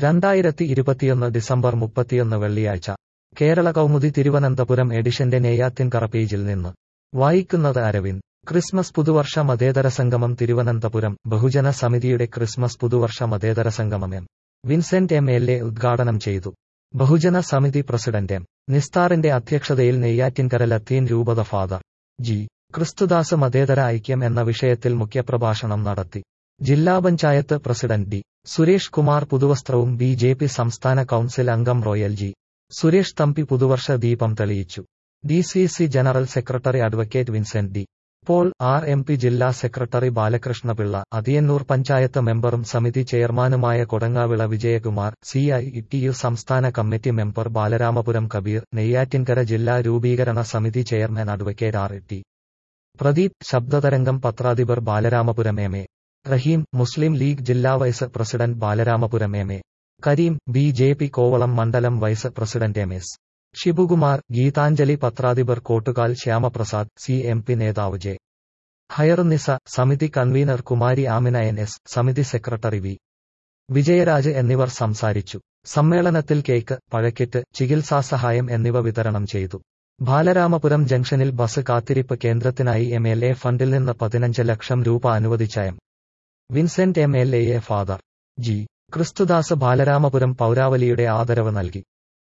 രണ്ടായിരത്തി ഇരുപത്തിയൊന്ന് ഡിസംബർ മുപ്പത്തിയൊന്ന് വെള്ളിയാഴ്ച കേരള കൗമുദി തിരുവനന്തപുരം എഡിഷന്റെ നെയ്യാത്തിൻകറ പേജിൽ നിന്ന് വായിക്കുന്നത് അരവിന്ദ് ക്രിസ്മസ് പുതുവർഷ മതേതര സംഗമം തിരുവനന്തപുരം ബഹുജന സമിതിയുടെ ക്രിസ്മസ് പുതുവർഷ മതേതര സംഗമം M Vincent M L A ഉദ്ഘാടനം ചെയ്തു ബഹുജന സമിതി പ്രസിഡന്റ് എം നിസ്താറിന്റെ അധ്യക്ഷതയിൽ നെയ്യാറ്റിൻകര ലത്തീൻ രൂപത ഫാദർ ജി ക്രിസ്തുദാസ് മതേതര ഐക്യം എന്ന വിഷയത്തിൽ മുഖ്യപ്രഭാഷണം നടത്തി ജില്ലാ പഞ്ചായത്ത് പ്രസിഡന്റ് ഡി സുരേഷ് കുമാർ പുതുവസ്ത്രവും ബി ജെ പി സംസ്ഥാന കൌൺസിൽ അംഗം റോയൽ ജി സുരേഷ് തമ്പി പുതുവർഷ ദീപം തെളിയിച്ചു D C C general secretary advocate Vincent D Paul R M P ജില്ലാ സെക്രട്ടറി ബാലകൃഷ്ണപിള്ള അതിയന്നൂർ പഞ്ചായത്ത് മെമ്പറും സമിതി ചെയർമാനുമായ Kodangavila Vijayakumar C I T U സംസ്ഥാന കമ്മിറ്റി മെമ്പർ ബാലരാമപുരം കബീർ നെയ്യാറ്റിൻകര ജില്ലാ രൂപീകരണ സമിതി chairman advocate R T Pradeep Shabdatharangam പത്രാധിപർ Balaramapuram M A Raheem Muslim league ജില്ലാ vice president Balaramapuram M A Kareem B J P Kovalam മണ്ഡലം vice president M S Shibukumar Geethanjali പത്രാധിപർ Kottukal Shyamaprasad C M P നേതാവ് ജെ ഹയറുനിസ സമിതി convener Kumari Amina N S സമിതി സെക്രട്ടറി വി വിജയരാജ് എന്നിവർ സംസാരിച്ചു സമ്മേളനത്തിൽ കേക്ക് പഴക്കിറ്റ് ചികിത്സാസഹായം എന്നിവ വിതരണം ചെയ്തു ബാലരാമപുരം ജംഗ്ഷനിൽ ബസ് കാത്തിരിപ്പ് കേന്ദ്രത്തിനായി എം എൽ എ ഫണ്ടിൽ നിന്ന് പതിനഞ്ച് ലക്ഷം രൂപ അനുവദിച്ച M Vincent M L A father G Kristudas Balaramapuram പൗരാവലിയുടെ ആദരവ് നൽകി